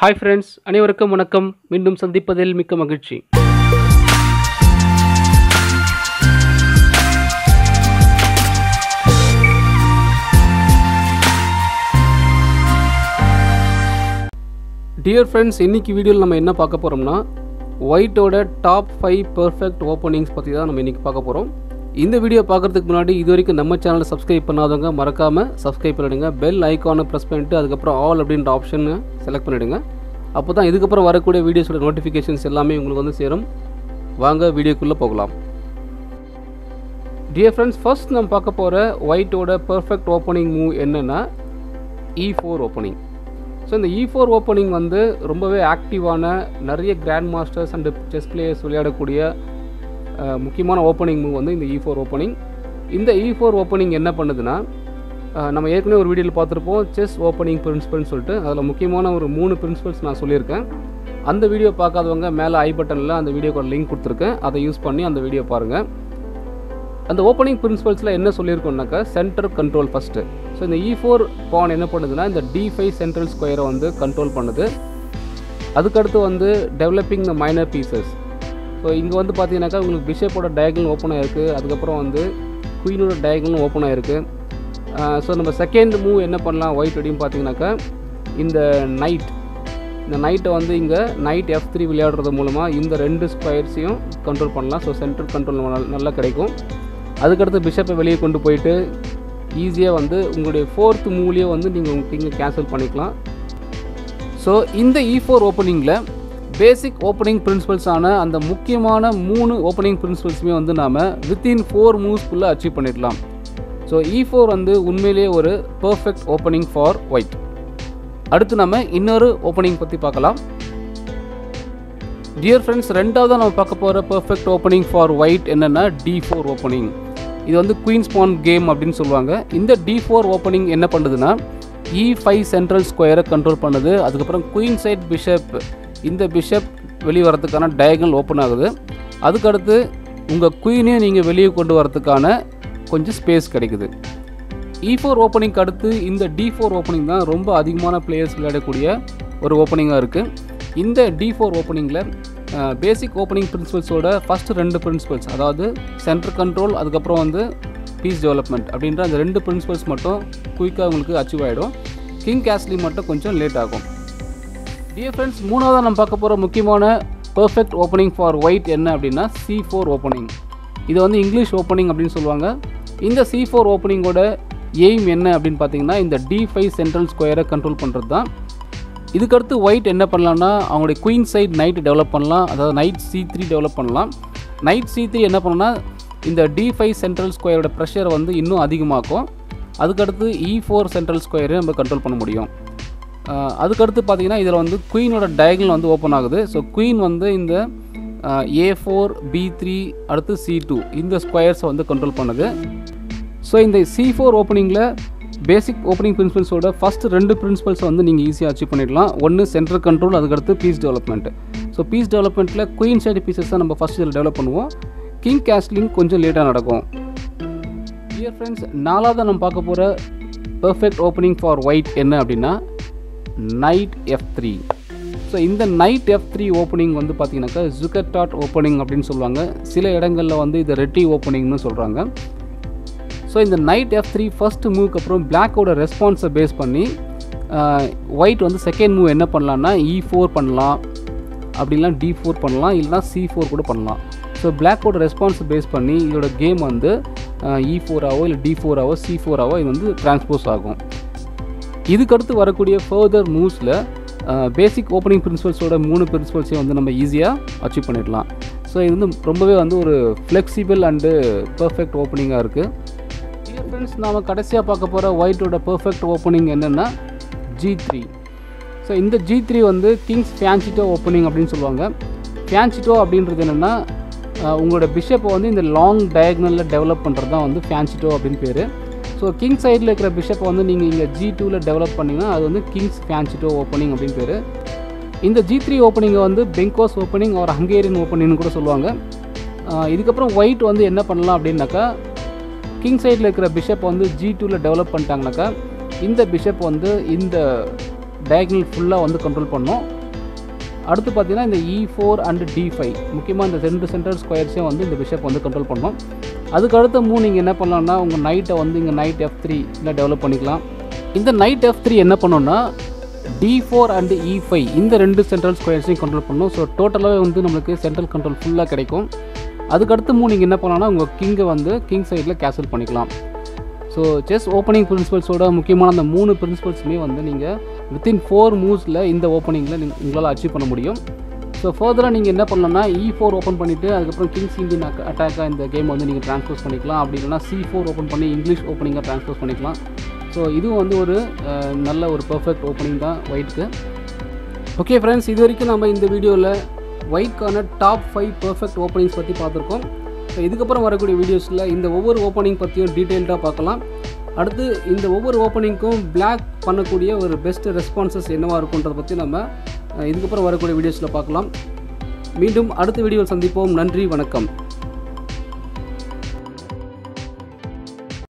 hi friends அனைவருக்கும் வணக்கம் மீண்டும் சந்திப்பதில் மிக்க மகிழ்ச்சி டியர் ஃப்ரெண்ட்ஸ் இன்னைக்கு வீடியோவில் நம்ம என்ன பார்க்க போகிறோம்னா ஒயிட்டோட டாப் ஃபைவ் பர்ஃபெக்ட் ஓப்பனிங்ஸ் பற்றி தான் நம்ம இன்றைக்கி பார்க்க போகிறோம் இந்த வீடியோ பார்க்குறதுக்கு முன்னாடி இது வரைக்கும் நம்ம சேனலை சப்ஸ்கிரைப் பண்ணாதவங்க மறக்காமல் சப்ஸ்கிரைப் பண்ணிடுங்க பெல் ஐக்கானை ப்ரெஸ் பண்ணிட்டு அதுக்கப்புறம் ஆல் அப்படின்ற ஆப்ஷனை செலக்ட் பண்ணிவிடுங்க அப்போ தான் இதுக்கப்புறம் வரக்கூடிய வீடியோஸோட நோட்டிஃபிகேஷன்ஸ் எல்லாமே உங்களுக்கு வந்து சேரும் வாங்க வீடியோக்குள்ளே போகலாம் டியர் ஃப்ரெண்ட்ஸ் ஃபர்ஸ்ட் நம்ம பார்க்க போகிற ஒயிட்டோட பர்ஃபெக்ட் ஓப்பனிங் மூவ் என்னென்னா இ ஃபோர் ஓப்பனிங் ஸோ இந்த இ ஃபோர் ஓப்பனிங் வந்து ரொம்பவே ஆக்டிவான நிறைய grand masters and chess players விளையாடக்கூடிய அஹ், முக்கியமான ஓப்பனிங் மூவ் வந்து இந்த இ ஃபோர் ஓப்பனிங் இந்த இ ஃபோர் ஓப்பனிங் என்ன பண்ணுதுன்னா அஹ், நம்ம ஏற்கனவே ஒரு வீடியோவில் பார்த்துருப்போம் செஸ் ஓப்பனிங் பிரின்சிபல்னு சொல்லிட்டு அதில் முக்கியமான ஒரு மூணு பிரின்சிபல்ஸ் நான் சொல்லியிருக்கேன் அந்த வீடியோ பார்க்காதவங்க மேலே ஐ பட்டனில் அந்த வீடியோக்கு லிங்க் கொடுத்துருக்கேன் அதை யூஸ் பண்ணி அந்த வீடியோ பாருங்கள் அந்த ஓப்பனிங் பிரின்சிபல்ஸில் என்ன சொல்லியிருக்கோம்னாக்கா சென்டர் கண்ட்ரோல் ஃபஸ்ட்டு ஸோ இந்த இ ஃபோர் பான் என்ன பண்ணுதுன்னா இந்த டி ஃபைவ் சென்ட்ரல் ஸ்கொயரை வந்து கண்ட்ரோல் பண்ணுது அதுக்கடுத்து வந்து developing the minor pieces so இங்கே வந்து பார்த்தீங்கன்னாக்கா உங்களுக்கு பிஷப்போட டயகனல் ஓப்பன் ஆகிருக்கு அதுக்கப்புறம் வந்து குயினோட டயகனலும் ஓப்பன் ஆகிருக்கு ஸோ நம்ம செகண்ட் மூவ் என்ன பண்ணலாம் ஒயிட் அப்படின்னு பார்த்தீங்கன்னாக்கா இந்த நைட் இந்த நைட்டை வந்து இங்கே நைட் எஃப் த்ரீ விளையாடுறது மூலமாக இந்த ரெண்டு ஸ்கொயர்ஸையும் கண்ட்ரோல் பண்ணலாம் ஸோ சென்ட்ரல் கண்ட்ரோல் நல்லா கிடைக்கும் அதுக்கடுத்து பிஷப்பை வெளியே கொண்டு போயிட்டு ஈஸியாக வந்து உங்களுடைய ஃபோர்த் மூவ்லேயே வந்து நீங்கள் உங்கள் கிங்கை கேன்சல் பண்ணிக்கலாம் ஸோ இந்த இ ஃபோர் ஓப்பனிங்கில் பேசிக் ஓப்பனிங் பிரின்சிபல்ஸான அந்த முக்கியமான மூணு ஓப்பனிங் பிரின்சிபல்ஸுமே வந்து நாம் வித்தின் ஃபோர் மூவ்ஸ்க்குள்ளே அச்சீவ் பண்ணிடலாம் ஸோ இ ஃபோர் வந்து உண்மையிலேயே ஒரு பர்ஃபெக்ட் ஓப்பனிங் ஃபார் ஒயிட் அடுத்து நம்ம இன்னொரு ஓப்பனிங் பற்றி பார்க்கலாம் டியர் ஃப்ரெண்ட்ஸ் ரெண்டாவது நம்ம பார்க்க போகிற பர்ஃபெக்ட் ஓப்பனிங் ஃபார் ஒயிட் என்னென்னா டி ஃபோர் ஓப்பனிங் இது வந்து குயின்ஸ் பான் கேம் அப்படின்னு சொல்லுவாங்க இந்த டி ஃபோர் ஓப்பனிங் என்ன பண்ணுதுன்னா இ ஃபைவ் சென்ட்ரல் ஸ்கொயரை கண்ட்ரோல் பண்ணுது அதுக்கப்புறம் குயின் சைட் பிஷப் இந்த பிஷப் வெளியே வரதுக்கான டயகனல் ஓப்பன் ஆகுது அதுக்கடுத்து உங்கள் குயினையும் நீங்கள் வெளியே கொண்டு வரதுக்கான கொஞ்சம் ஸ்பேஸ் கிடைக்குது இ ஃபோர் ஓப்பனிங்க்கு அடுத்து இந்த டி ஃபோர் ஓப்பனிங் தான் ரொம்ப அதிகமான பிளேயர்ஸ் விளையாடக்கூடிய ஒரு ஓப்பனிங்காக இருக்குது இந்த டி ஃபோர் ஓப்பனிங்கில் பேசிக் ஓப்பனிங் பிரின்சிபல்ஸோட ஃபஸ்ட்டு ரெண்டு பிரின்சிபல்ஸ் அதாவது சென்டர் கண்ட்ரோல் அதுக்கப்புறம் வந்து பீஸ் டெவலப்மெண்ட் அப்படின்ற அந்த ரெண்டு பிரின்சிபல்ஸ் மட்டும் குயிக்காக உங்களுக்கு அச்சீவ் ஆகிடும் கிங் கேஸ்லி மட்டும் கொஞ்சம் லேட் ஆகும் டியர் ஃப்ரெண்ட்ஸ் மூணாவதாக நம்ம பார்க்க போகிற முக்கியமான பர்ஃபெக்ட் ஓப்பனிங் ஃபார் ஒயிட் என்ன அப்படின்னா சி ஃபோர் ஓப்பனிங் இது வந்து இங்கிலீஷ் ஓப்பனிங் அப்படின்னு சொல்லுவாங்க இந்த சி ஃபோர் ஓப்பனிங்கோட எய்ம் என்ன அப்படின்னு பார்த்தீங்கன்னா இந்த டி ஃபைவ் சென்ட்ரல் ஸ்கொயரை கண்ட்ரோல் பண்ணுறது தான் இதுக்கடுத்து ஒயிட் என்ன பண்ணலாம்னா அவங்களுடைய குயின் சைட் நைட் டெவலப் பண்ணலாம் அதாவது நைட் சி த்ரீ டெவலப் பண்ணலாம் நைட் சி த்ரீ என்ன பண்ணணும்னா இந்த டி ஃபைவ் சென்ட்ரல் ஸ்கொயரோட ப்ரெஷர் வந்து இன்னும் அதிகமாக்கும் அதுக்கடுத்து இ ஃபோர் சென்ட்ரல் ஸ்கொயரை நம்ம கண்ட்ரோல் பண்ண முடியும் ஆஹ் அதுக்கடுத்து பார்த்தீங்கன்னா இதில் வந்து குயினோட டயகனல் வந்து ஓப்பன் ஆகுது ஸோ குயின் வந்து இந்த ஏ ஃபோர் பி த்ரீ அடுத்து சி டூ இந்த ஸ்கொயர்ஸை வந்து கண்ட்ரோல் பண்ணுது ஸோ இந்த சி ஃபோர் ஓப்பனிங்கில் பேசிக் ஓப்பனிங் பிரின்சிபல்ஸோட ஃபஸ்ட் ரெண்டு பிரின்சிபல்ஸை வந்து நீங்கள் ஈஸியாக அச்சீவ் பண்ணிடலாம் ஒன்று சென்ட்ரல் கண்ட்ரோல் அதுக்கடுத்து பீஸ் டெவலப்மெண்ட் ஸோ பீஸ் டெவலப்மெண்ட்டில் குயின் சைடு பீசஸ் தான் நம்ம ஃபஸ்ட் இதில் டெவலப் பண்ணுவோம் கிங் கேஸ்லிங் கொஞ்சம் லேட்டாக நடக்கும் டியர் ஃப்ரெண்ட்ஸ் நாலாவது நம்ம பார்க்க போகிற பெர்ஃபெக்ட் ஓப்பனிங் ஃபார் ஒயிட் என்ன அப்படின்னா நைட் எஃப் த்ரீ ஸோ இந்த நைட் எஃப் த்ரீ ஓப்பனிங் வந்து பார்த்தீங்கன்னாக்கா ஜுகட்டாட் ஓப்பனிங் அப்படின்னு சொல்லுவாங்க சில இடங்களில் வந்து இது ரெட்டி ஓப்பனிங்னு சொல்கிறாங்க ஸோ இந்த நைட் எஃப் த்ரீ ஃபஸ்ட் மூவ்க்கு அப்புறம் பிளாக்கோட ரெஸ்பான்ஸை பேஸ் பண்ணி ஒயிட் வந்து செகண்ட் மூவ் என்ன பண்ணலான்னா இ ஃபோர் பண்ணலாம் அப்படிலாம் டி ஃபோர் பண்ணலாம் இல்லைனா சி ஃபோர் கூட பண்ணலாம் ஸோ பிளாக்கோட ரெஸ்பான்ஸை பேஸ் பண்ணி இதோட கேம் வந்து இ ஃபோராவோ இல்லை டி ஃபோராவோ சி ஃபோராவோ இது வந்து டிரான்ஸ்போஸ் ஆகும் இதுக்கடுத்து வரக்கூடிய ஃபர்தர் மூவ்ஸில் பேசிக் ஓப்பனிங் பிரின்சிபல்ஸோட மூணு பிரின்சிபல்ஸையும் வந்து நம்ம ஈஸியாக அச்சீவ் பண்ணிடலாம் ஸோ இது வந்து ரொம்பவே வந்து ஒரு ஃப்ளெக்சிபிள் அண்டு பர்ஃபெக்ட் ஓப்பனிங்காக இருக்குது டியர் ஃப்ரெண்ட்ஸ் நாம் கடைசியாக பார்க்க போகிற ஒயிட்டோட பர்ஃபெக்ட் ஓப்பனிங் என்னென்னா ஜி த்ரீ ஸோ இந்த ஜி த்ரீ வந்து கிங்ஸ் ஃபேன்சிட்டோ ஓப்பனிங் அப்படின்னு சொல்லுவாங்க ஃபேன்சிட்டோ அப்படின்றது என்னென்னா உங்களோட பிஷப்பை வந்து இந்த லாங் டயக்னலில் டெவலப் பண்ணுறது தான் வந்து ஃபேன்சிட்டோ அப்படின்னு பேர் ஸோ கிங் சைடில் இருக்கிற பிஷப்பை வந்து நீங்கள் இங்கே ஜி டூவில் டெவலப் பண்ணிங்கன்னா அது வந்து கிங்ஸ் ஃபேன்சிட்டோ ஓப்பனிங் அப்படின்னு பேர் இந்த ஜி த்ரீ ஓப்பனிங்கை வந்து பெங்கோஸ் ஓப்பனிங் ஒரு ஹங்கேரியன் ஓப்பனிங்னு கூட சொல்லுவாங்க ஆஹ் இதுக்கப்புறம் ஒயிட் வந்து என்ன பண்ணலாம் அப்படின்னாக்கா கிங் சைடில் இருக்கிற பிஷப் வந்து ஜி டூவில் டெவலப் பண்ணிட்டாங்கனாக்கா இந்த பிஷப் வந்து இந்த டயக்னல் ஃபுல்லாக வந்து கண்ட்ரோல் பண்ணோம் அடுத்து பார்த்தீங்கன்னா இந்த E four and D five முக்கியமாக இந்த ரெண்டு சென்டர் ஸ்கொயர்ஸையும் வந்து இந்த பிஷப் வந்து கண்ட்ரோல் பண்ணோம் அதுக்கு அடுத்த மூணு நீங்கள் என்ன பண்ணலாம்னா உங்கள் நைட்டை வந்து இங்கே நைட் எஃப் த்ரீ இல்லை டெவலப் பண்ணிக்கலாம் இந்த நைட் எஃப் த்ரீ என்ன பண்ணோம்னா D four and E five இந்த ரெண்டு சென்ட்ரல் ஸ்கொயர்ஸையும் கண்ட்ரோல் பண்ணணும் ஸோ டோட்டலாகவே வந்து நம்மளுக்கு சென்ட்ரல் கண்ட்ரோல் ஃபுல்லாக கிடைக்கும் அதுக்கடுத்து மூணு நீங்கள் என்ன பண்ணலாம்னா உங்கள் கிங்கை வந்து கிங் சைடில் கேன்சல் பண்ணிக்கலாம் ஸோ செஸ் ஓப்பனிங் பிரின்சிபல்ஸோட முக்கியமான அந்த மூணு பிரின்சிபல்ஸுமே வந்து நீங்கள் வித்தின் ஃபோர் மூவ்ஸில் இந்த ஓப்பனிங்கில் நீங்கள் உங்களால் அச்சீவ் பண்ண முடியும் ஸோ ஃபர்தராக நீங்கள் என்ன பண்ணலாம்னா இ ஃபோர் ஓப்பன் பண்ணிவிட்டு அதுக்கப்புறம் கிங்ஸ் இந்தியன் அட்டாக்காக இந்த கேம் வந்து நீங்கள் ட்ரான்ஸ்போஸ் பண்ணிக்கலாம் அப்படி இல்லைனா சி ஃபோர் ஓப்பன் பண்ணி இங்கிலீஷ் ஓப்பனிங்காக ட்ரான்ஸ்போஸ் பண்ணிக்கலாம் ஸோ இதுவும் வந்து ஒரு அஹ், நல்ல ஒரு பர்ஃபெக்ட் ஓப்பனிங் தான் ஒயிட்க்கு ஓகே ஃப்ரெண்ட்ஸ் இது வரைக்கும் நம்ம இந்த வீடியோவில் ஒயிட்கான டாப் ஃபைவ் பர்ஃபெக்ட் ஓப்பனிங்ஸ் பற்றி பார்த்துருக்கோம் ஸோ இதுக்கப்புறம் வரக்கூடிய வீடியோஸில் இந்த ஒவ்வொரு ஓப்பனிங் பற்றியும் டீட்டெயில்டாக பார்க்கலாம் அடுத்து இந்த ஒவ்வொரு ஓப்பனிங்க்கும் பிளாக் பண்ணக்கூடிய ஒரு பெஸ்ட் ரெஸ்பான்சஸ் என்னவாக இருக்குன்றதை பற்றி நம்ம அஹ், இதுக்கப்புறம் வரக்கூடிய வீடியோஸில் பார்க்கலாம் மீண்டும் அடுத்த வீடியோவில் சந்திப்போம் நன்றி வணக்கம்